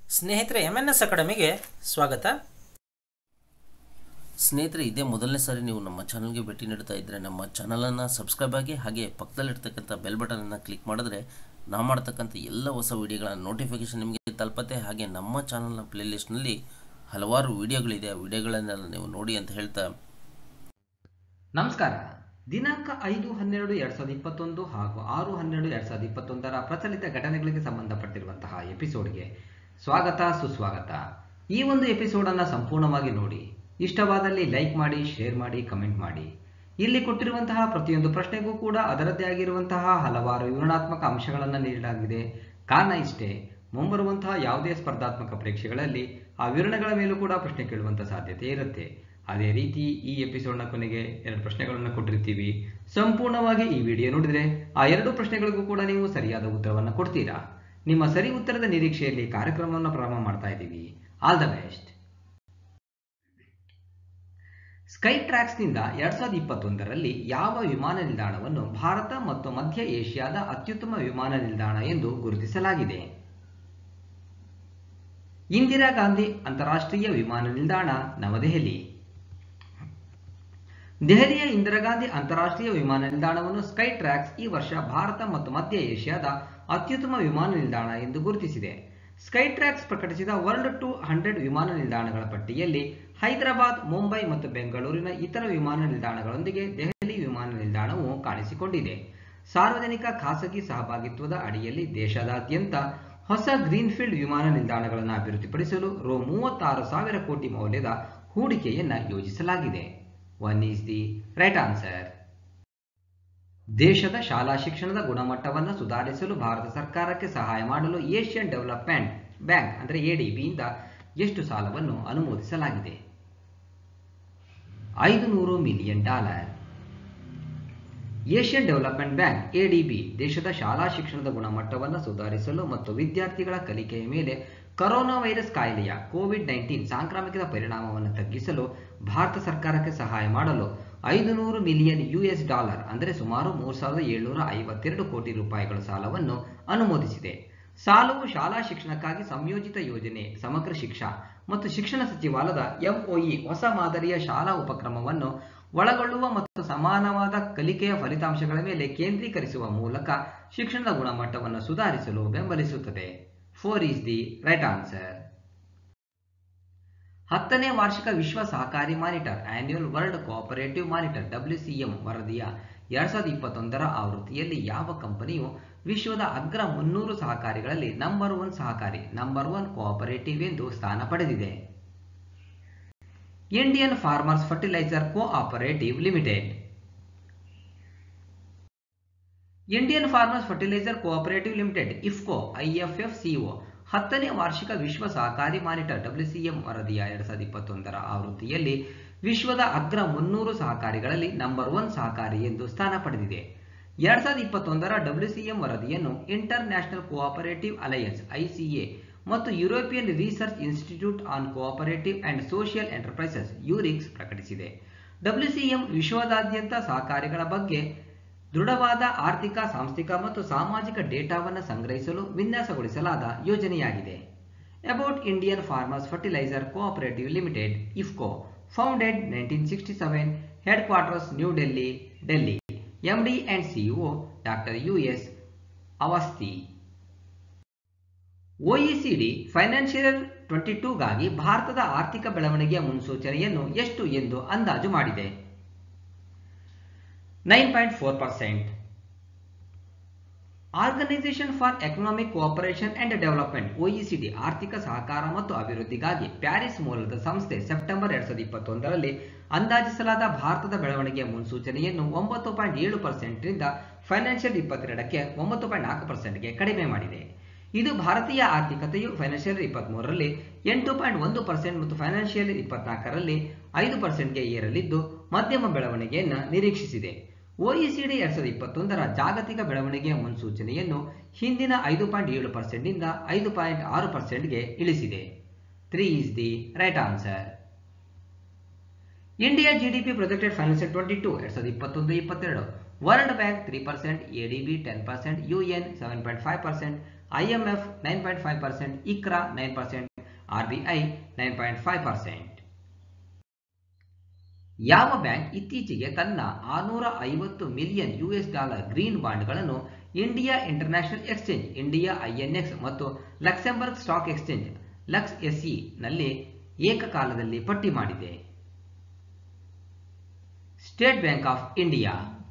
ಸ್ನೇಹಿತರೆ M N S ಅಕಾಡೆಮಿಗೆ ಸ್ವಾಗತ ಸ್ನೇಹಿತರೆ ಇದೇ ಮೊದಲನೇ ಸಾರಿ ನೀವು ನಮ್ಮ ಚಾನಲ್ಗೆ ಭೇಟಿ ನೀಡ್ತಾ ಇದ್ದರೆ ನಮ್ಮ ಚಾನಲನ್ನು ಸಬ್ಸ್ಕ್ರೈಬ್ ಆಗಿ ಹಾಗೆ ಪಕ್ಕದಲ್ಲಿರ್ತಕ್ಕಂಥ ಬೆಲ್ ಬಟನನ್ನು ಕ್ಲಿಕ್ ಮಾಡಿದ್ರೆ ನಾವು ಮಾಡ್ತಕ್ಕಂಥ ಎಲ್ಲ ಹೊಸ ವಿಡಿಯೋಗಳ ನೋಟಿಫಿಕೇಷನ್ ನಿಮಗೆ ತಲುಪತ್ತೆ ಹಾಗೆ ನಮ್ಮ ಚಾನಲ್ನ ಪ್ಲೇಲಿಸ್ಟ್ನಲ್ಲಿ ಹಲವಾರು ವಿಡಿಯೋಗಳಿದೆ ಆ ವಿಡಿಯೋಗಳನ್ನೆಲ್ಲ ನೀವು ನೋಡಿ ಅಂತ ಹೇಳ್ತಾ ನಮಸ್ಕಾರ ದಿನಾಂಕ ಐದು ಹನ್ನೆರಡು ಎರಡ್ ಸಾವಿರದ ಇಪ್ಪತ್ತೊಂದು ಹಾಗೂ ಆರು ಹನ್ನೆರಡು ಎರಡ್ ಸಾವಿರದ ಇಪ್ಪತ್ತೊಂದರ ಪ್ರಚಲಿತ ಘಟನೆಗಳಿಗೆ ಸಂಬಂಧಪಟ್ಟಿರುವಂತಹ ಎಪಿಸೋಡ್ಗೆ ಸ್ವಾಗತ ಸುಸ್ವಾಗತ ಈ ಒಂದು ಎಪಿಸೋಡ್ ಅನ್ನ ಸಂಪೂರ್ಣವಾಗಿ ನೋಡಿ ಇಷ್ಟವಾದಲ್ಲಿ ಲೈಕ್ ಮಾಡಿ ಶೇರ್ ಮಾಡಿ ಕಮೆಂಟ್ ಮಾಡಿ ಇಲ್ಲಿ ಕೊಟ್ಟಿರುವಂತಹ ಪ್ರತಿಯೊಂದು ಪ್ರಶ್ನೆಗೂ ಕೂಡ ಅದರದ್ದೇ ಆಗಿರುವಂತಹ ಹಲವಾರು ವಿವರಣಾತ್ಮಕ ಅಂಶಗಳನ್ನು ನೀಡಲಾಗಿದೆ ಕಾರಣ ಇಷ್ಟೇ ಮುಂಬರುವಂತಹ ಯಾವುದೇ ಸ್ಪರ್ಧಾತ್ಮಕ ಪರೀಕ್ಷೆಗಳಲ್ಲಿ ಆ ವಿವರಣೆಗಳ ಮೇಲೂ ಕೂಡ ಪ್ರಶ್ನೆ ಕೇಳುವಂತ ಸಾಧ್ಯತೆ ಇರುತ್ತೆ ಅದೇ ರೀತಿ ಈ ಎಪಿಸೋಡ್ನ ಕೊನೆಗೆ ಎರಡು ಪ್ರಶ್ನೆಗಳನ್ನು ಕೊಟ್ಟಿರ್ತೀವಿ ಸಂಪೂರ್ಣವಾಗಿ ಈ ವಿಡಿಯೋ ನೋಡಿದ್ರೆ ಆ ಎರಡು ಪ್ರಶ್ನೆಗಳಿಗೂ ಕೂಡ ನೀವು ಸರಿಯಾದ ಉತ್ತರವನ್ನು ಕೊಡ್ತೀರಾ ನಿಮ್ಮ ಸರಿ ಉತ್ತರದ ನಿರೀಕ್ಷೆಯಲ್ಲಿ ಕಾರ್ಯಕ್ರಮವನ್ನು ಪ್ರಾರಂಭ ಮಾಡ್ತಾ ಇದ್ದೀವಿ ಆಲ್ ದ ಬೆಸ್ಟ್ ಸ್ಕೈ ಟ್ರ್ಯಾಕ್ಸ್ನಿಂದ ಎರಡ್ ಸಾವಿರದ ಇಪ್ಪತ್ತೊಂದರಲ್ಲಿ ಯಾವ ವಿಮಾನ ನಿಲ್ದಾಣವನ್ನು ಭಾರತ ಮತ್ತು ಮಧ್ಯ ಏಷ್ಯಾದ ಅತ್ಯುತ್ತಮ ವಿಮಾನ ನಿಲ್ದಾಣ ಎಂದು ಗುರುತಿಸಲಾಗಿದೆ ಇಂದಿರಾ ಗಾಂಧಿ ಅಂತಾರಾಷ್ಟ್ರೀಯ ವಿಮಾನ ನಿಲ್ದಾಣ ನವದೆಹಲಿ ದೆಹಲಿಯ ಇಂದಿರಾ ಗಾಂಧಿ ಅಂತಾರಾಷ್ಟ್ರೀಯ ವಿಮಾನ ನಿಲ್ದಾಣವನ್ನು ಸ್ಕೈ ಟ್ರ್ಯಾಕ್ಸ್ ಈ ವರ್ಷ ಭಾರತ ಮತ್ತು ಮಧ್ಯ ಏಷ್ಯಾದ ಅತ್ಯುತ್ತಮ ವಿಮಾನ ನಿಲ್ದಾಣ ಎಂದು ಗುರುತಿಸಿದೆ ಸ್ಕೈ ಟ್ರ್ಯಾಕ್ಸ್ ಪ್ರಕಟಿಸಿದ ವರ್ಲ್ಡ್ ಟು ಹಂಡ್ರೆಡ್ ವಿಮಾನ ನಿಲ್ದಾಣಗಳ ಪಟ್ಟಿಯಲ್ಲಿ ಹೈದರಾಬಾದ್ ಮುಂಬೈ ಮತ್ತು ಬೆಂಗಳೂರಿನ ಇತರ ವಿಮಾನ ನಿಲ್ದಾಣಗಳೊಂದಿಗೆ ದೆಹಲಿ ವಿಮಾನ ನಿಲ್ದಾಣವು ಕಾಣಿಸಿಕೊಂಡಿದೆ ಸಾರ್ವಜನಿಕ ಖಾಸಗಿ ಸಹಭಾಗಿತ್ವದ ಅಡಿಯಲ್ಲಿ ದೇಶದಾದ್ಯಂತ ಹೊಸ ಗ್ರೀನ್ಫೀಲ್ಡ್ ವಿಮಾನ ನಿಲ್ದಾಣಗಳನ್ನು ಅಭಿವೃದ್ಧಿಪಡಿಸಲು ರು ಮೂವತ್ತಾರು ಸಾವಿರ ಕೋಟಿ ಮೌಲ್ಯದ ಹೂಡಿಕೆಯನ್ನ ಯೋಜಿಸಲಾಗಿದೆ one is the right answer ದೇಶದ ಶಾಲಾ ಶಿಕ್ಷಣದ ಗುಣಮಟ್ಟವನ್ನು ಸುಧಾರಿಸಲು ಭಾರತ ಸರ್ಕಾರಕ್ಕೆ ಸಹಾಯ ಮಾಡಲು ಏಷ್ಯನ್ ಡೆವಲಪ್ಮೆಂಟ್ ಬ್ಯಾಂಕ್ ಅಂದರೆ ಎಡಿಬಿಯಿಂದ ಎಷ್ಟು ಸಾಲವನ್ನು ಅನುಮೋದಿಸಲಾಗಿದೆ ಐದು ನೂರು million dollar Asian development bank ADB ದೇಶದ ಶಾಲಾ ಶಿಕ್ಷಣದ ಗುಣಮಟ್ಟವನ್ನು ಸುಧಾರಿಸಲು ಮತ್ತು ವಿದ್ಯಾರ್ಥಿಗಳ ಕಲಿಕೆಯ ಮೇಲೆ ಕರೋನಾ ವೈರಸ್ ಕಾಯಿಲೆಯ ಕೋವಿಡ್ ನೈನ್ಟೀನ್ ಸಾಂಕ್ರಾಮಿಕದ ಪರಿಣಾಮವನ್ನು ತಗ್ಗಿಸಲು ಭಾರತ ಸರ್ಕಾರಕ್ಕೆ ಸಹಾಯ ಮಾಡಲು ಐದು ನೂರು ಮಿಲಿಯನ್ ಯುಎಸ್ ಡಾಲರ್ ಅಂದರೆ ಸುಮಾರು ಮೂರು ಸಾವಿರದ ಏಳ್ನೂರ ಐವತ್ತೆರಡು ಕೋಟಿ ರೂಪಾಯಿಗಳ ಸಾಲವನ್ನು ಅನುಮೋದಿಸಿದೆ ಸಾಲವು ಶಾಲಾ ಶಿಕ್ಷಣಕ್ಕಾಗಿ ಸಂಯೋಜಿತ ಯೋಜನೆ ಸಮಗ್ರ ಶಿಕ್ಷಾ ಮತ್ತು ಶಿಕ್ಷಣ ಸಚಿವಾಲಯದ ಎಂಒಇ ಹೊಸ ಮಾದರಿಯ ಶಾಲಾ ಉಪಕ್ರಮವನ್ನು ಒಳಗೊಳ್ಳುವ ಮತ್ತು ಸಮಾನವಾದ ಕಲಿಕೆಯ ಫಲಿತಾಂಶಗಳ ಮೇಲೆ ಕೇಂದ್ರೀಕರಿಸುವ ಮೂಲಕ ಶಿಕ್ಷಣದ ಗುಣಮಟ್ಟವನ್ನು ಸುಧಾರಿಸಲು ಬೆಂಬಲಿಸುತ್ತದೆ four is the right answer ಹತ್ತನೇ ವಾರ್ಷಿಕ ವಿಶ್ವ ಸಹಕಾರಿ monitor annual world cooperative monitor WCM ವರದಿಯ ಎರಡ್ ಸಾವಿರದ ಇಪ್ಪತ್ತೊಂದರ ಆವೃತ್ತಿಯಲ್ಲಿ ಯಾವ ಕಂಪನಿಯು ವಿಶ್ವದ ಅಗ್ರ ಮುನ್ನೂರು ಸಹಕಾರಿಗಳಲ್ಲಿ ನಂಬರ್ ಒನ್ ಸಹಕಾರಿ ನಂಬರ್ ಒನ್ ಕೋಆಪರೇಟಿವ್ ಎಂದು ಸ್ಥಾನ ಪಡೆದಿದೆ Indian farmers fertiliser cooperative limited Indian farmers fertiliser cooperative limited IFFCO IFFCO ಹತ್ತನೇ ವಾರ್ಷಿಕ ವಿಶ್ವ ಸಹಕಾರಿ ಮಾನಿಟರ್ ಡಬ್ಲ್ಯೂಸಿಎಂ ವರದಿಯ ಎರಡ್ ಸಾವಿರದ ಇಪ್ಪತ್ತೊಂದರ ಆವೃತ್ತಿಯಲ್ಲಿ ವಿಶ್ವದ ಅಗ್ರ ಮುನ್ನೂರು ಸಹಕಾರಿಗಳಲ್ಲಿ ನಂಬರ್ ಒನ್ ಸಹಕಾರಿ ಎಂದು ಸ್ಥಾನ ಪಡೆದಿದೆ ಎರಡ್ ಸಾವಿರದ ಇಪ್ಪತ್ತೊಂದರ ಡಬ್ಲ್ಯೂಸಿಎಂ ವರದಿಯನ್ನು international cooperative alliance ICA ಮತ್ತು European research institute on cooperative and social enterprises Euricse ಪ್ರಕಟಿಸಿದೆ ಡಬ್ಲ್ಯೂಸಿಎಂ ವಿಶ್ವದಾದ್ಯಂತ ಸಹಕಾರಿಗಳ ಬಗ್ಗೆ ದೃಢವಾದ ಆರ್ಥಿಕ ಸಾಂಸ್ಥಿಕ ಮತ್ತು ಸಾಮಾಜಿಕ ಡೇಟಾವನ್ನು ಸಂಗ್ರಹಿಸಲು ವಿನ್ಯಾಸಗೊಳಿಸಲಾದ ಯೋಜನೆಯಾಗಿದೆ about Indian farmers fertiliser cooperative limited IFFCO founded nineteen sixty seven headquarters New Delhi Delhi MD and CEO doctor U S Awasthi OECD financial twenty ಟೂಗಾಗಿ ಭಾರತದ ಆರ್ಥಿಕ ಬೆಳವಣಿಗೆಯ ಮುನ್ಸೂಚನೆಯನ್ನು ಎಷ್ಟು ಎಂದು ಅಂದಾಜು ಮಾಡಿದೆ nine point four percent organisation for economic cooperation and development OECD ಆರ್ಥಿಕ ಸಹಕಾರ ಮತ್ತು ಅಭಿವೃದ್ಧಿಗಾಗಿ ಪ್ಯಾರಿಸ್ ಮೂಲದ ಸಂಸ್ಥೆ ಸೆಪ್ಟೆಂಬರ್ ಎರಡ್ ಸಾವಿರದ ಇಪ್ಪತ್ತೊಂದರಲ್ಲಿ ಅಂದಾಜಿಸಲಾದ ಭಾರತದ ಬೆಳವಣಿಗೆಯ ಮುನ್ಸೂಚನೆಯನ್ನು ಒಂಬತ್ತು ಪಾಯಿಂಟ್ ಏಳು ಪರ್ಸೆಂಟ್ನಿಂದ ಫೈನಾನ್ಷಿಯಲ್ ಇಪ್ಪತ್ತೆರಡಕ್ಕೆ ಒಂಬತ್ತು ಪಾಯಿಂಟ್ ನಾಲ್ಕು ಪರ್ಸೆಂಟ್ಗೆ ಕಡಿಮೆ ಮಾಡಿದೆ ಇದು ಭಾರತೀಯ ಆರ್ಥಿಕತೆಯು ಫೈನಾನ್ಷಿಯಲ್ ಇಪ್ಪತ್ಮೂರರಲ್ಲಿ ಎಂಟು ಪಾಯಿಂಟ್ ಒಂದು ಪರ್ಸೆಂಟ್ ಮತ್ತು ಫೈನಾನ್ಷಿಯಲ್ ಇಪ್ಪತ್ನಾಲ್ಕರಲ್ಲಿ ಐದು ಪರ್ಸೆಂಟ್ಗೆ ಏರಲಿದ್ದು ಮಧ್ಯಮ ಬೆಳವಣಿಗೆಯನ್ನು ನಿರೀಕ್ಷಿಸಿದೆ ಒಇಸಿಡಿ ಎರಡ್ ಸಾವಿರದ ಇಪ್ಪತ್ತೊಂದರ ಜಾಗತಿಕ ಬೆಳವಣಿಗೆಯ ಮುನ್ಸೂಚನೆಯನ್ನು ಹಿಂದಿನ ಐದು ಪಾಯಿಂಟ್ ಏಳು ಪರ್ಸೆಂಟ್ನಿಂದ ಐದು ಪಾಯಿಂಟ್ ಆರು ಪರ್ಸೆಂಟ್ಗೆ ಇಳಿಸಿದೆ three is the right answer India GDP projected financial twenty two ಎರಡ್ ಸಾವಿರದ ಇಪ್ಪತ್ತೊಂದು ಇಪ್ಪತ್ತೆರಡು world bank three percent ADB ten percent UN seven point five percent IMF nine point five percent ICRA nine percent RBI nine point five percent ಯಾವ bank ಇತ್ತೀಚೆಗೆ ತನ್ನ ಆರುನೂರ ಐವತ್ತು million US dollar green ಬಾಂಡ್ಗಳನ್ನು India international exchange India INX ಮತ್ತು Luxembourg stock exchange LuxSE ನಲ್ಲಿ ಏಕಕಾಲದಲ್ಲಿ ಪಟ್ಟಿ ಮಾಡಿದೆ state bank of India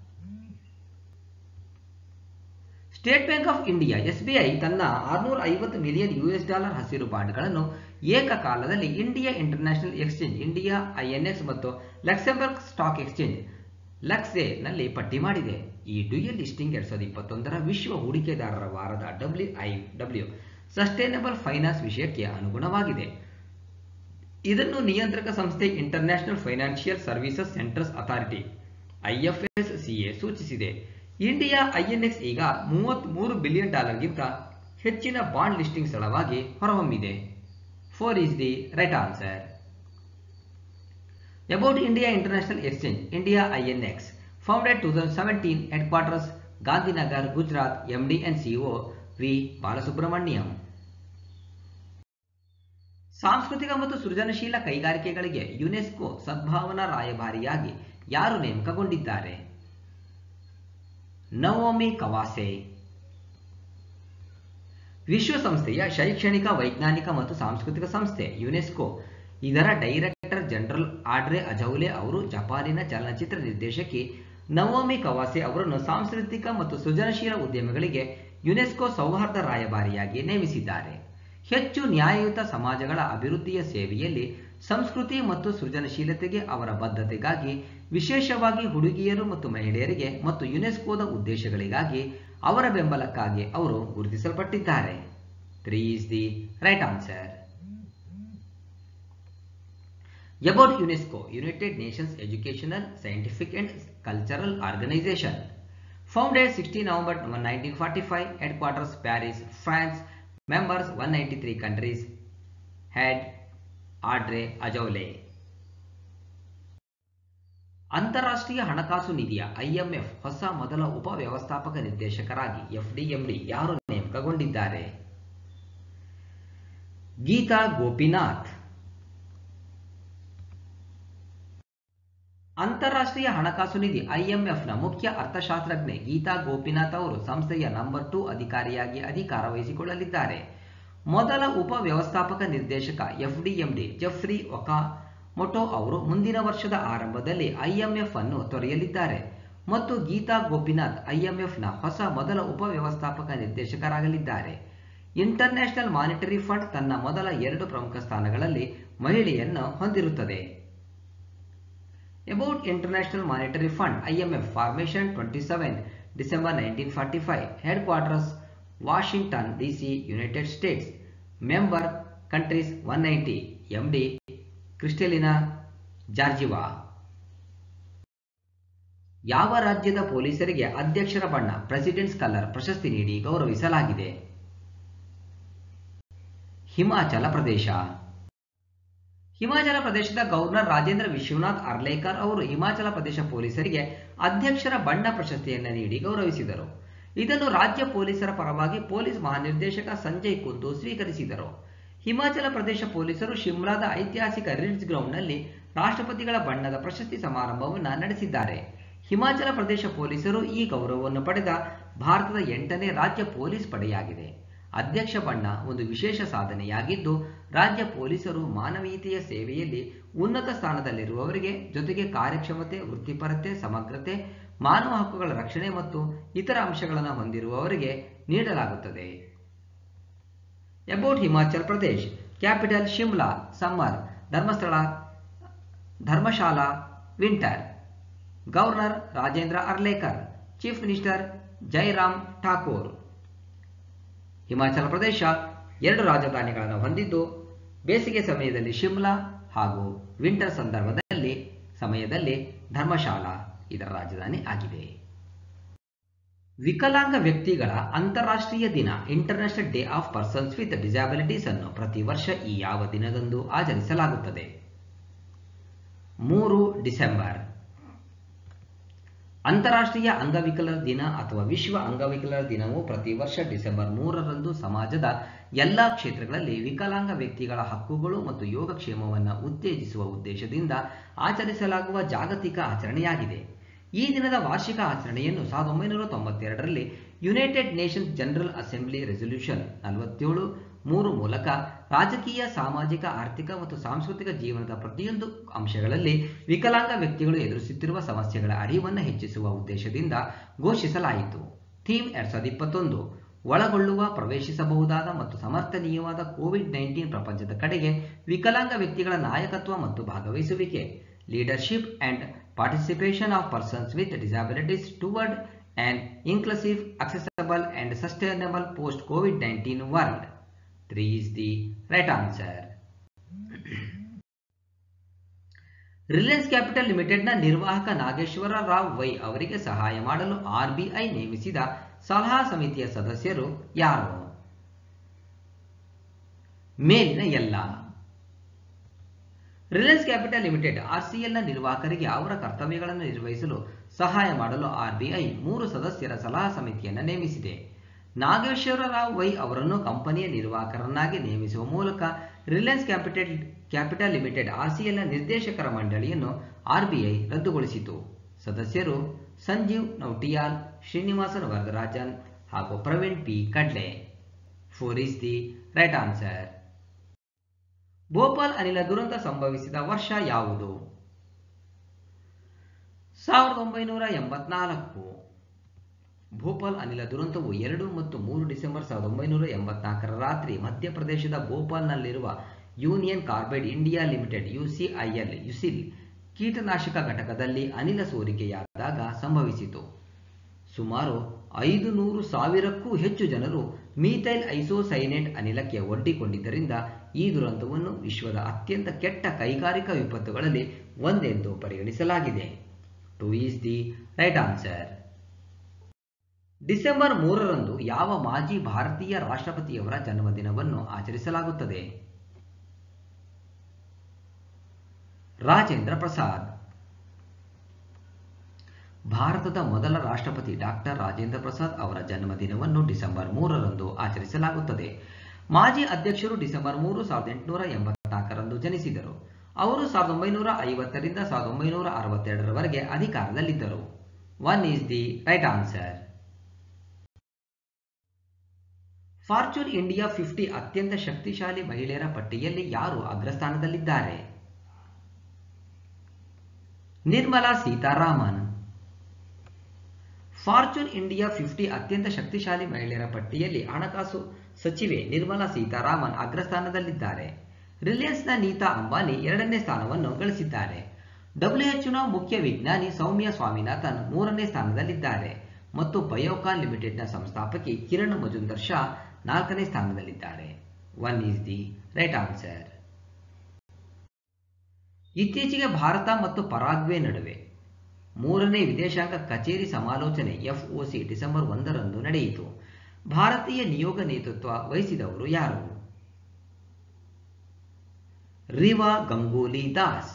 state bank of India SBI ತನ್ನ ಆರುನೂರ ಐವತ್ತು ಮಿಲಿಯನ್ ಯುಎಸ್ ಡಾಲರ್ ಹಸಿರು ಬಾಂಡ್ಗಳನ್ನು ಏಕಕಾಲದಲ್ಲಿ India international exchange India INX ಮತ್ತು ಲಕ್ಸೆಂಬರ್ಗ್ ಸ್ಟಾಕ್ ಎಕ್ಸ್ಚೇಂಜ್ ಲಕ್ಸೆ ನಲ್ಲಿ ಪಟ್ಟಿ ಮಾಡಿದೆ ಈ ಡ್ಯೂಯಲ್ ಲಿಸ್ಟಿಂಗ್ ಎರಡ್ ಸಾವಿರದ ಇಪ್ಪತ್ತೊಂದರ ವಿಶ್ವ ಹೂಡಿಕೆದಾರರ ವಾರದ W I W sustainable finance ವಿಷಯಕ್ಕೆ ಅನುಗುಣವಾಗಿದೆ ಇದನ್ನು ನಿಯಂತ್ರಕ ಸಂಸ್ಥೆ international financial services centres authority IFSCA ಸೂಚಿಸಿದೆ ಇಂಡಿಯಾ ಐಎನ್ಎಕ್ಸ್ ಈಗ ಮೂವತ್ಮೂರು ಬಿಲಿಯನ್ ಡಾಲರ್ಗಿಂತ ಹೆಚ್ಚಿನ ಬಾಂಡ್ ಲಿಸ್ಟಿಂಗ್ ಸ್ಥಳವಾಗಿ ಹೊರಹೊಮ್ಮಿದೆ four is the right answer about India international exchange India INX founded two thousand seventeen headquarters Gandhinagar Gujarat MD and CEO V Balasubramaniam ಸಾಂಸ್ಕೃತಿಕ ಮತ್ತು ಸೃಜನಶೀಲ ಕೈಗಾರಿಕೆಗಳಿಗೆ ಯುನೆಸ್ಕೋ ಸದ್ಭಾವನಾ ರಾಯಭಾರಿಯಾಗಿ ಯಾರು ನೇಮಕಗೊಂಡಿದ್ದಾರೆ ನವೋಮಿ ಕವಾಸೆ ವಿಶ್ವಸಂಸ್ಥೆಯ ಶೈಕ್ಷಣಿಕ ವೈಜ್ಞಾನಿಕ ಮತ್ತು ಸಾಂಸ್ಕೃತಿಕ ಸಂಸ್ಥೆ ಯುನೆಸ್ಕೋ ಇದರ ಡೈರೆಕ್ಟರ್ ಜನರಲ್ ಆಡ್ರೆ ಅಜೌಲೆ ಅವರು ಜಪಾನಿನ ಚಲನಚಿತ್ರ ನಿರ್ದೇಶಕಿ ನವೋಮಿ ಕವಾಸೆ ಅವರನ್ನು ಸಾಂಸ್ಕೃತಿಕ ಮತ್ತು ಸೃಜನಶೀಲ ಉದ್ಯಮಗಳಿಗೆ ಯುನೆಸ್ಕೋ ಸೌಹಾರ್ದ ರಾಯಭಾರಿಯಾಗಿ ನೇಮಿಸಿದ್ದಾರೆ ಹೆಚ್ಚು ನ್ಯಾಯಯುತ ಸಮಾಜಗಳ ಅಭಿವೃದ್ಧಿಯ ಸೇವೆಯಲ್ಲಿ ಸಂಸ್ಕೃತಿ ಮತ್ತು ಸೃಜನಶೀಲತೆಗೆ ಅವರ ಬದ್ಧತೆಗಾಗಿ ವಿಶೇಷವಾಗಿ ಹುಡುಗಿಯರು ಮತ್ತು ಮಹಿಳೆಯರಿಗೆ ಮತ್ತು ಯುನೆಸ್ಕೋದ ಉದ್ದೇಶಗಳಿಗಾಗಿ ಅವರ ಬೆಂಬಲಕ್ಕಾಗಿ ಅವರು ಗುರುತಿಸಲ್ಪಟ್ಟಿದ್ದಾರೆ three is the right answer about UNESCO united nations educational scientific and cultural organisation founded sixteen November nineteen forty five headquarters Paris France members one ninety three countries head Audrey Azoulay ಅಂತಾರಾಷ್ಟ್ರೀಯ ಹಣಕಾಸು ನಿಧಿಯ IMF ಹೊಸ ಮೊದಲ ಉಪ ವ್ಯವಸ್ಥಾಪಕ ನಿರ್ದೇಶಕರಾಗಿ ಎಫ್ಡಿಎಂಡಿ ಯಾರು ನೇಮಕಗೊಂಡಿದ್ದಾರೆ ಗೀತಾ ಗೋಪಿನಾಥ್ ಅಂತಾರಾಷ್ಟ್ರೀಯ ಹಣಕಾಸು ನಿಧಿ ಐಎಂಎಫ್ನ ಮುಖ್ಯ ಅರ್ಥಶಾಸ್ತ್ರಜ್ಞೆ ಗೀತಾ ಗೋಪಿನಾಥ್ ಅವರು ಸಂಸ್ಥೆಯ ನಂಬರ್ ಟೂ ಅಧಿಕಾರಿಯಾಗಿ ಅಧಿಕಾರ ವಹಿಸಿಕೊಳ್ಳಲಿದ್ದಾರೆ ಮೊದಲ ಉಪ ವ್ಯವಸ್ಥಾಪಕ ನಿರ್ದೇಶಕ ಎಫ್ಡಿಎಂಡಿ ಜೆಫ್ರಿ ಒಕಾಮೊಟೊ ಅವರು ಮುಂದಿನ ವರ್ಷದ ಆರಂಭದಲ್ಲಿ ಐಎಂಎಫ್ ಅನ್ನು ತೊರೆಯಲಿದ್ದಾರೆ ಮತ್ತು ಗೀತಾ ಗೋಪಿನಾಥ್ ಐಎಂಎಫ್ನ ಹೊಸ ಮೊದಲ ಉಪ ವ್ಯವಸ್ಥಾಪಕ ನಿರ್ದೇಶಕರಾಗಲಿದ್ದಾರೆ ಇಂಟರ್ನ್ಯಾಷನಲ್ ಮಾನಿಟರಿ ಫಂಡ್ ತನ್ನ ಮೊದಲ ಎರಡು ಪ್ರಮುಖ ಸ್ಥಾನಗಳಲ್ಲಿ ಮಹಿಳೆಯನ್ನು ಹೊಂದಿರುತ್ತದೆ about international monetary fund IMF formation twenty seven December nineteen forty five headquarters Washington DC united states member countries one ninety MD Kristalina Georgieva ಯಾವ ರಾಜ್ಯದ ಪೊಲೀಸರಿಗೆ ಅಧ್ಯಕ್ಷರ ಬಣ್ಣ ಪ್ರೆಸಿಡೆಂಟ್ಸ್ ಕಲರ್ ಪ್ರಶಸ್ತಿ ನೀಡಿ ಗೌರವಿಸಲಾಗಿದೆ ಹಿಮಾಚಲ ಪ್ರದೇಶ ಹಿಮಾಚಲ ಪ್ರದೇಶದ ಗವರ್ನರ್ ರಾಜೇಂದ್ರ ವಿಶ್ವನಾಥ್ ಅರ್ಲೇಕರ್ ಅವರು ಹಿಮಾಚಲ ಪ್ರದೇಶ ಪೊಲೀಸರಿಗೆ ಅಧ್ಯಕ್ಷರ ಬಣ್ಣ ಪ್ರಶಸ್ತಿಯನ್ನು ನೀಡಿ ಗೌರವಿಸಿದರು ಇದನ್ನು ರಾಜ್ಯ ಪೊಲೀಸರ ಪರವಾಗಿ ಪೊಲೀಸ್ ಮಹಾನಿರ್ದೇಶಕ ಸಂಜಯ್ ಕುಂದು ಸ್ವೀಕರಿಸಿದರು ಹಿಮಾಚಲ ಪ್ರದೇಶ ಪೊಲೀಸರು ಶಿಮ್ಲಾದ ಐತಿಹಾಸಿಕ ರಿಡ್ಸ್ ಗ್ರೌಂಡ್ನಲ್ಲಿ ರಾಷ್ಟ್ರಪತಿಗಳ ಬಣ್ಣದ ಪ್ರಶಸ್ತಿ ಸಮಾರಂಭವನ್ನು ನಡೆಸಿದ್ದಾರೆ ಹಿಮಾಚಲ ಪ್ರದೇಶ ಪೊಲೀಸರು ಈ ಗೌರವವನ್ನು ಪಡೆದ ಭಾರತದ ಎಂಟನೇ ರಾಜ್ಯ ಪೊಲೀಸ್ ಪಡೆಯಾಗಿದೆ ಅಧ್ಯಕ್ಷ ಬಣ್ಣ ಒಂದು ವಿಶೇಷ ಸಾಧನೆಯಾಗಿದ್ದು ರಾಜ್ಯ ಪೊಲೀಸರು ಮಾನವೀಯತೆಯ ಸೇವೆಯಲ್ಲಿ ಉನ್ನತ ಸ್ಥಾನದಲ್ಲಿರುವವರಿಗೆ ಜೊತೆಗೆ ಕಾರ್ಯಕ್ಷಮತೆ ವೃತ್ತಿಪರತೆ ಸಮಗ್ರತೆ ಮಾನವ ಹಕ್ಕುಗಳ ರಕ್ಷಣೆ ಮತ್ತು ಇತರ ಅಂಶಗಳನ್ನು ಹೊಂದಿರುವವರಿಗೆ ನೀಡಲಾಗುತ್ತದೆ about Himachal Pradesh capital Shimla summer Dharmasthala Dharamshala winter governor Rajendra Arlekar chief minister Jairam Thakur Himachal Pradesh ಎರಡು ರಾಜಧಾನಿಗಳನ್ನು ಹೊಂದಿದ್ದು ಬೇಸಿಗೆ ಸಮಯದಲ್ಲಿ ಶಿಮ್ಲಾ ಹಾಗೂ ವಿಂಟರ್ ಸಂದರ್ಭದಲ್ಲಿ ಸಮಯದಲ್ಲಿ ಧರ್ಮಶಾಲಾ ಇದರ ರಾಜಧಾನಿ ಆಗಿದೆ ವಿಕಲಾಂಗ ವ್ಯಕ್ತಿಗಳ ಅಂತಾರಾಷ್ಟ್ರೀಯ ದಿನ international day of persons with disabilities ಅನ್ನು ಪ್ರತಿ ವರ್ಷ ಈ ಯಾವ ದಿನದಂದು ಆಚರಿಸಲಾಗುತ್ತದೆ ಮೂರು ಡಿಸೆಂಬರ್ ಅಂತಾರಾಷ್ಟ್ರೀಯ ಅಂಗವಿಕಲರ ದಿನ ಅಥವಾ ವಿಶ್ವ ಅಂಗವಿಕಲರ ದಿನವು ಪ್ರತಿ ವರ್ಷ ಡಿಸೆಂಬರ್ ಮೂರರಂದು ಸಮಾಜದ ಎಲ್ಲ ಕ್ಷೇತ್ರಗಳಲ್ಲಿ ವಿಕಲಾಂಗ ವ್ಯಕ್ತಿಗಳ ಹಕ್ಕುಗಳು ಮತ್ತು ಯೋಗಕ್ಷೇಮವನ್ನು ಉತ್ತೇಜಿಸುವ ಉದ್ದೇಶದಿಂದ ಆಚರಿಸಲಾಗುವ ಜಾಗತಿಕ ಆಚರಣೆಯಾಗಿದೆ ಈ ದಿನದ ವಾರ್ಷಿಕ ಆಚರಣೆಯನ್ನು ಸಾವಿರದ ಒಂಬೈನೂರ ತೊಂಬತ್ತೆರಡರಲ್ಲಿ united nations general assembly resolution ನಲವತ್ತೇಳು ಮೂರು ಮೂಲಕ ರಾಜಕೀಯ ಸಾಮಾಜಿಕ ಆರ್ಥಿಕ ಮತ್ತು ಸಾಂಸ್ಕೃತಿಕ ಜೀವನದ ಪ್ರತಿಯೊಂದು ಅಂಶಗಳಲ್ಲಿ ವಿಕಲಾಂಗ ವ್ಯಕ್ತಿಗಳು ಎದುರಿಸುತ್ತಿರುವ ಸಮಸ್ಯೆಗಳ ಅರಿವನ್ನು ಹೆಚ್ಚಿಸುವ ಉದ್ದೇಶದಿಂದ ಘೋಷಿಸಲಾಯಿತು ಥೀಮ್ ಎರಡ್ ಸಾವಿರದ ಇಪ್ಪತ್ತೊಂದು ಒಳಗೊಳ್ಳುವ ಪ್ರವೇಶಿಸಬಹುದಾದ ಮತ್ತು ಸಮರ್ಥನೀಯವಾದ ಕೋವಿಡ್ ನೈನ್ಟೀನ್ ಪ್ರಪಂಚದ ಕಡೆಗೆ ವಿಕಲಾಂಗ ವ್ಯಕ್ತಿಗಳ ನಾಯಕತ್ವ ಮತ್ತು ಭಾಗವಹಿಸುವಿಕೆ leadership and participation of persons with disabilities toward an inclusive accessible and sustainable post COVID-19 world. 3 is the right answer. Reliance capital ಲಿಮಿಟೆಡ್ನ ನಿರ್ವಾಹಕ ನಾಗೇಶ್ವರ ರಾವ್ ವೈ ಅವರಿಗೆ ಸಹಾಯ ಮಾಡಲು ಆರ್ಬಿಐ ನೇಮಿಸಿದ ಸಲಹಾ ಸಮಿತಿಯ ಸದಸ್ಯರು ಯಾರು ಮೇಲಿನ ಎಲ್ಲ ರಿಲಯನ್ಸ್ ಕ್ಯಾಪಿಟಲ್ ಲಿಮಿಟೆಡ್ ಆರ್ಸಿಎಲ್ನ ನಿರ್ವಾಹಕರಿಗೆ ಅವರ ಕರ್ತವ್ಯಗಳನ್ನು ನಿರ್ವಹಿಸಲು ಸಹಾಯ ಮಾಡಲು ಆರ್ಬಿಐ ಮೂರು ಸದಸ್ಯರ ಸಲಹಾ ಸಮಿತಿಯನ್ನು ನೇಮಿಸಿದೆ ನಾಗೇಶ್ವರ ರಾವ್ ವೈ ಅವರನ್ನು ಕಂಪನಿಯ ನಿರ್ವಾಹಕರನ್ನಾಗಿ ನೇಮಿಸುವ ಮೂಲಕ ರಿಲಯನ್ಸ್ ಕ್ಯಾಪಿಟಲ್ ಕ್ಯಾಪಿಟಲ್ ಲಿಮಿಟೆಡ್ ಆರ್ಸಿಎಲ್ನ ನಿರ್ದೇಶಕರ ಮಂಡಳಿಯನ್ನು ಆರ್ಬಿಐ ರದ್ದುಗೊಳಿಸಿತು ಸದಸ್ಯರು ಸಂಜೀವ್ ನೌಟಿಯಾಲ್ ಶ್ರೀನಿವಾಸನ್ ವರದರಾಜನ್ ಹಾಗೂ Praveen P Kadle four is the right answer Bhopal ಅನಿಲ ದುರಂತ ಸಂಭವಿಸಿದ ವರ್ಷ ಯಾವುದು ಸಾವಿರದ ಒಂಬೈನೂರ ಎಂಬತ್ನಾಲ್ಕು ಭೋಪಾಲ್ ಅನಿಲ ದುರಂತವು ಎರಡು ಮತ್ತು ಮೂರು ಡಿಸೆಂಬರ್ ಸಾವಿರದ ಒಂಬೈನೂರ ಎಂಬತ್ನಾಲ್ಕರ ರಾತ್ರಿ ಮಧ್ಯಪ್ರದೇಶದ ಭೋಪಾಲ್ನಲ್ಲಿರುವ union carbide India limited UCIL UCIL ಕೀಟನಾಶಕ ಘಟಕದಲ್ಲಿ ಅನಿಲ ಸೋರಿಕೆಯಾದಾಗ ಸಂಭವಿಸಿತು ಸುಮಾರು ಐದು ನೂರು ಸಾವಿರಕ್ಕೂ ಹೆಚ್ಚು ಜನರು ಮೀಥೈಲ್ ಐಸೋಸೈನೇಟ್ ಅನಿಲಕ್ಕೆ ಒಡ್ಡಿಕೊಂಡಿದ್ದರಿಂದ ಈ ದುರಂತವನ್ನು ವಿಶ್ವದ ಅತ್ಯಂತ ಕೆಟ್ಟ ಕೈಗಾರಿಕಾ ವಿಪತ್ತುಗಳಲ್ಲಿ ಒಂದೆಂದು ಪರಿಗಣಿಸಲಾಗಿದೆ two is the right answer December ಮೂರರಂದು ಯಾವ ಮಾಜಿ ಭಾರತೀಯ ರಾಷ್ಟ್ರಪತಿಯವರ ಜನ್ಮದಿನವನ್ನು ಆಚರಿಸಲಾಗುತ್ತದೆ ರಾಜೇಂದ್ರ ಪ್ರಸಾದ್ ಭಾರತದ ಮೊದಲ ರಾಷ್ಟ್ರಪತಿ ಡಾಕ್ಟರ್ ರಾಜೇಂದ್ರ ಪ್ರಸಾದ್ ಅವರ ಜನ್ಮದಿನವನ್ನು ಡಿಸೆಂಬರ್ ಮೂರರಂದು ಆಚರಿಸಲಾಗುತ್ತದೆ ಮಾಜಿ ಅಧ್ಯಕ್ಷರು ಡಿಸೆಂಬರ್ ಮೂರು ಸಾವಿರದ ಎಂಟುನೂರ ಎಂಬತ್ನಾಲ್ಕರಂದು ಜನಿಸಿದರು ಅವರು ಸಾವಿರದ ಒಂಬೈನೂರ ಐವತ್ತರಿಂದ ಸಾವಿರದ ಒಂಬೈನೂರ ಅರವತ್ತೆರಡರವರೆಗೆ ಅಧಿಕಾರದಲ್ಲಿದ್ದರು one is the right answer fortune India fifty ಅತ್ಯಂತ ಶಕ್ತಿಶಾಲಿ ಮಹಿಳೆಯರ ಪಟ್ಟಿಯಲ್ಲಿ ಯಾರು ಅಗ್ರಸ್ಥಾನದಲ್ಲಿದ್ದಾರೆ Nirmala Sitharaman fortune India fifty ಅತ್ಯಂತ ಶಕ್ತಿಶಾಲಿ ಮಹಿಳೆಯರ ಪಟ್ಟಿಯಲ್ಲಿ ಹಣಕಾಸು ಸಚಿವೆ ನಿರ್ಮಲಾ ಸೀತಾರಾಮನ್ ಅಗ್ರಸ್ಥಾನದಲ್ಲಿದ್ದಾರೆ ರಿಲಯನ್ಸ್ನ ನೀತಾ ಅಂಬಾನಿ ಎರಡನೇ ಸ್ಥಾನವನ್ನು ಗಳಿಸಿದ್ದಾರೆ ಡಬ್ಲ್ಯೂಎಚ್ನ ಮುಖ್ಯ ವಿಜ್ಞಾನಿ ಸೌಮ್ಯ ಸ್ವಾಮಿನಾಥನ್ ಮೂರನೇ ಸ್ಥಾನದಲ್ಲಿದ್ದಾರೆ ಮತ್ತು ಬಯೋಕಾನ್ ಲಿಮಿಟೆಡ್ನ ಸಂಸ್ಥಾಪಕಿ ಕಿರಣ್ ಮಜುಂದರ್ ಶಾ ನಾಲ್ಕನೇ ಸ್ಥಾನದಲ್ಲಿದ್ದಾರೆ one is the right answer ಇತ್ತೀಚೆಗೆ ಭಾರತ ಮತ್ತು ಪರಾಗ್ವೆ ನಡುವೆ ಮೂರನೇ ವಿದೇಶಾಂಗ ಕಚೇರಿ ಸಮಾಲೋಚನೆ ಎಫ್ಒಸಿ ಡಿಸೆಂಬರ್ ಒಂದರಂದು ನಡೆಯಿತು ಭಾರತೀಯ ನಿಯೋಗ ನೇತೃತ್ವ ವಹಿಸಿದವರು ಯಾರು ರಿವಾ ಗಂಗೂಲಿ ದಾಸ್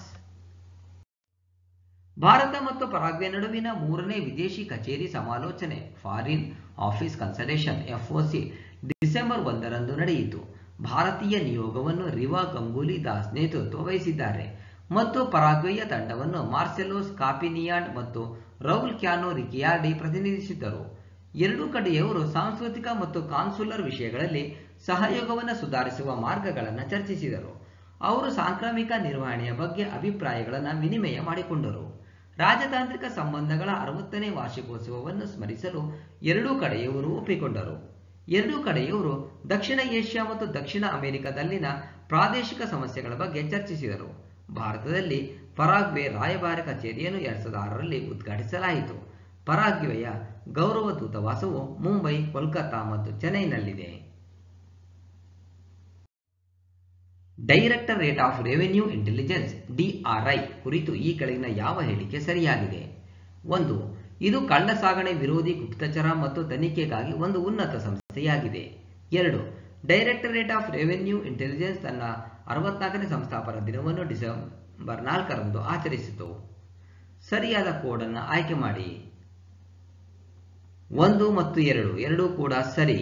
ಭಾರತ ಮತ್ತು ಪರಾಗ್ವೆ ನಡುವಿನ ಮೂರನೇ ವಿದೇಶಿ ಕಚೇರಿ ಸಮಾಲೋಚನೆ foreign office consultation FOC December ಒಂದರಂದು ನಡೆಯಿತು ಭಾರತೀಯ ನಿಯೋಗವನ್ನು ರಿವಾ ಗಂಗೂಲಿ ದಾಸ್ ನೇತೃತ್ವ ವಹಿಸಿದ್ದಾರೆ ಮತ್ತು ಪರಾಗ್ವೆಯ ತಂಡವನ್ನು ಮಾರ್ಸೆಲೋಸ್ ಕಾಪಿನಿಯಾಂಡ್ ಮತ್ತು ರೌಲ್ ಕ್ಯಾನೋ ರಿಕಿಯಾರ್ಡಿ ಪ್ರತಿನಿಧಿಸಿದ್ದರು ಎರಡೂ ಕಡೆಯವರು ಸಾಂಸ್ಕೃತಿಕ ಮತ್ತು ಕಾನ್ಸುಲರ್ ವಿಷಯಗಳಲ್ಲಿ ಸಹಯೋಗವನ್ನು ಸುಧಾರಿಸುವ ಮಾರ್ಗಗಳನ್ನು ಚರ್ಚಿಸಿದರು ಅವರು ಸಾಂಕ್ರಾಮಿಕ ನಿರ್ವಹಣೆಯ ಬಗ್ಗೆ ಅಭಿಪ್ರಾಯಗಳನ್ನು ವಿನಿಮಯ ಮಾಡಿಕೊಂಡರು ರಾಜತಾಂತ್ರಿಕ ಸಂಬಂಧಗಳ ಅರವತ್ತನೇ ವಾರ್ಷಿಕೋತ್ಸವವನ್ನು ಸ್ಮರಿಸಲು ಎರಡೂ ಕಡೆಯವರು ಒಪ್ಪಿಕೊಂಡರು ಎರಡೂ ಕಡೆಯವರು ದಕ್ಷಿಣ ಏಷ್ಯಾ ಮತ್ತು ದಕ್ಷಿಣ ಅಮೆರಿಕದಲ್ಲಿನ ಪ್ರಾದೇಶಿಕ ಸಮಸ್ಯೆಗಳ ಬಗ್ಗೆ ಚರ್ಚಿಸಿದರು ಭಾರತದಲ್ಲಿ ಪರಾಗ್ವೆ ರಾಯಭಾರ ಕಚೇರಿಯನ್ನು ಎರಡ್ ಸಾವಿರದ ಆರರಲ್ಲಿ ಉದ್ಘಾಟಿಸಲಾಯಿತು ಪರಾಗ್ವೆಯ ಗೌರವ ದೂತಾವಾಸವು ಮುಂಬೈ ಕೋಲ್ಕತ್ತಾ ಮತ್ತು ಚೆನ್ನೈನಲ್ಲಿದೆ directorate of revenue intelligence DRI ಕುರಿತು ಈ ಕೆಳಗಿನ ಯಾವ ಹೇಳಿಕೆ ಸರಿಯಾಗಿದೆ ಒಂದು ಇದು ಕಳ್ಳಸಾಗಣೆ ವಿರೋಧಿ ಗುಪ್ತಚರ ಮತ್ತು ತನಿಖೆಗಾಗಿ ಒಂದು ಉನ್ನತ ಸಂಸ್ಥೆಯಾಗಿದೆ ಎರಡು ಡೈರೆಕ್ಟರೇಟ್ ಆಫ್ ರೆವೆನ್ಯೂ ಇಂಟೆಲಿಜೆನ್ಸ್ ತನ್ನ ಅರವತ್ನಾಲ್ಕನೇ ಸಂಸ್ಥಾಪನಾ ದಿನವನ್ನು ಡಿಸೆಂಬರ್ ನಾಲ್ಕರಂದು ಆಚರಿಸಿತು ಸರಿಯಾದ ಕೋಡನ್ನು ಆಯ್ಕೆ ಮಾಡಿ ಒಂದು ಮತ್ತು ಎರಡು ಎರಡೂ ಕೂಡ ಸರಿ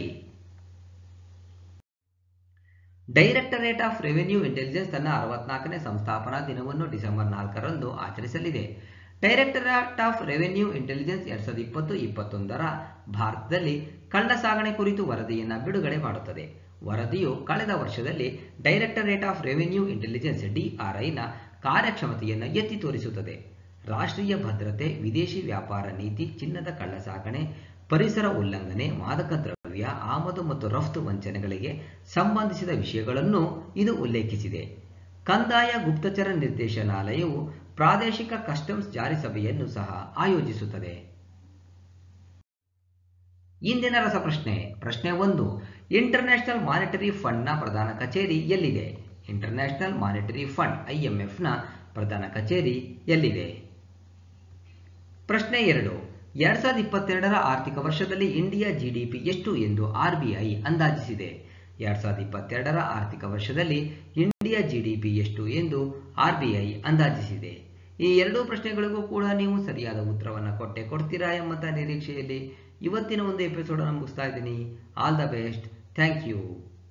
ಡೈರೆಕ್ಟರೇಟ್ ಆಫ್ ರೆವಿನ್ಯೂ ಇಂಟೆಲಿಜೆನ್ಸ್ ತನ್ನ ಅರವತ್ನಾಲ್ಕನೇ ಸಂಸ್ಥಾಪನಾ ದಿನವನ್ನು ಡಿಸೆಂಬರ್ ನಾಲ್ಕರಂದು ಆಚರಿಸಲಿದೆ ಡೈರೆಕ್ಟರೇಟ್ ಆಫ್ ರೆವಿನ್ಯೂ ಇಂಟೆಲಿಜೆನ್ಸ್ ಎರಡ್ ಸಾವಿರದ ಇಪ್ಪತ್ತು ಇಪ್ಪತ್ತೊಂದರ ಭಾರತದಲ್ಲಿ ಕಳ್ಳ ಸಾಗಣೆ ಕುರಿತು ವರದಿಯನ್ನು ಬಿಡುಗಡೆ ಮಾಡುತ್ತದೆ ವರದಿಯು ಕಳೆದ ವರ್ಷದಲ್ಲಿ ಡೈರೆಕ್ಟರೇಟ್ ಆಫ್ ರೆವಿನ್ಯೂ ಇಂಟೆಲಿಜೆನ್ಸ್ ಡಿಆರ್ಐನ ಕಾರ್ಯಕ್ಷಮತೆಯನ್ನು ಎತ್ತಿ ತೋರಿಸುತ್ತದೆ ರಾಷ್ಟ್ರೀಯ ಭದ್ರತೆ ವಿದೇಶಿ ವ್ಯಾಪಾರ ನೀತಿ ಚಿನ್ನದ ಕಳ್ಳಸಾಗಣೆ ಪರಿಸರ ಉಲ್ಲಂಘನೆ ಮಾದಕ ದ್ರವ್ಯ ಆಮದು ಮತ್ತು ರಫ್ತು ವಂಚನೆಗಳಿಗೆ ಸಂಬಂಧಿಸಿದ ವಿಷಯಗಳನ್ನು ಇದು ಉಲ್ಲೇಖಿಸಿದೆ ಕಂದಾಯ ಗುಪ್ತಚರ ನಿರ್ದೇಶನಾಲಯವು ಪ್ರಾದೇಶಿಕ ಕಸ್ಟಮ್ಸ್ ಜಾರಿ ಸಭೆಯನ್ನು ಸಹ ಆಯೋಜಿಸುತ್ತದೆ ಇಂದಿನ ರಸಪ್ರಶ್ನೆ ಪ್ರಶ್ನೆ ಒಂದು ಇಂಟರ್ನ್ಯಾಷನಲ್ ಮಾನಿಟರಿ ಫಂಡ್ನ ಪ್ರಧಾನ ಕಚೇರಿ ಎಲ್ಲಿದೆ ಇಂಟರ್ನ್ಯಾಷನಲ್ ಮಾನಿಟರಿ ಫಂಡ್ ಐಎಂಎಫ್ನ ಪ್ರಧಾನ ಕಚೇರಿ ಎಲ್ಲಿದೆ ಪ್ರಶ್ನೆ ಎರಡು ಎರಡ್ ಸಾವಿರದ ಇಪ್ಪತ್ತೆರಡರ ಆರ್ಥಿಕ ವರ್ಷದಲ್ಲಿ ಇಂಡಿಯಾ ಜಿಡಿಪಿ ಎಷ್ಟು ಎಂದು ಆರ್ಬಿಐ ಅಂದಾಜಿಸಿದೆ ಎರಡ್ ಸಾವಿರದ ಇಪ್ಪತ್ತೆರಡರ ಆರ್ಥಿಕ ವರ್ಷದಲ್ಲಿ ಇಂಡಿಯಾ ಜಿಡಿಪಿ ಎಷ್ಟು ಎಂದು ಆರ್ಬಿಐ ಅಂದಾಜಿಸಿದೆ ಈ ಎರಡೂ ಪ್ರಶ್ನೆಗಳಿಗೂ ಕೂಡ ನೀವು ಸರಿಯಾದ ಉತ್ತರವನ್ನು ಕೊಟ್ಟೆ ಕೊಡ್ತೀರಾ ಎಂಬಂತ ನಿರೀಕ್ಷೆಯಲ್ಲಿ ಇವತ್ತಿನ ಒಂದು ಎಪಿಸೋಡ್ ಮುಗಿಸ್ತಾ ಇದ್ದೀನಿ all the best thank you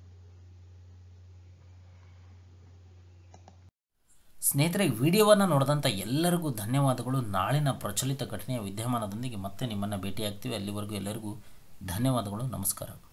ಸ್ನೇಹಿತರೆ ವಿಡಿಯೋವನ್ನು ನೋಡಿದಂಥ ಎಲ್ಲರಿಗೂ ಧನ್ಯವಾದಗಳು ನಾಳಿನ ಪ್ರಚಲಿತ ಘಟನೆಯ ವಿದ್ಯಮಾನದೊಂದಿಗೆ ಮತ್ತೆ ನಿಮ್ಮನ್ನು ಭೇಟಿಯಾಗ್ತೀವಿ ಅಲ್ಲಿವರೆಗೂ ಎಲ್ಲರಿಗೂ ಧನ್ಯವಾದಗಳು ನಮಸ್ಕಾರ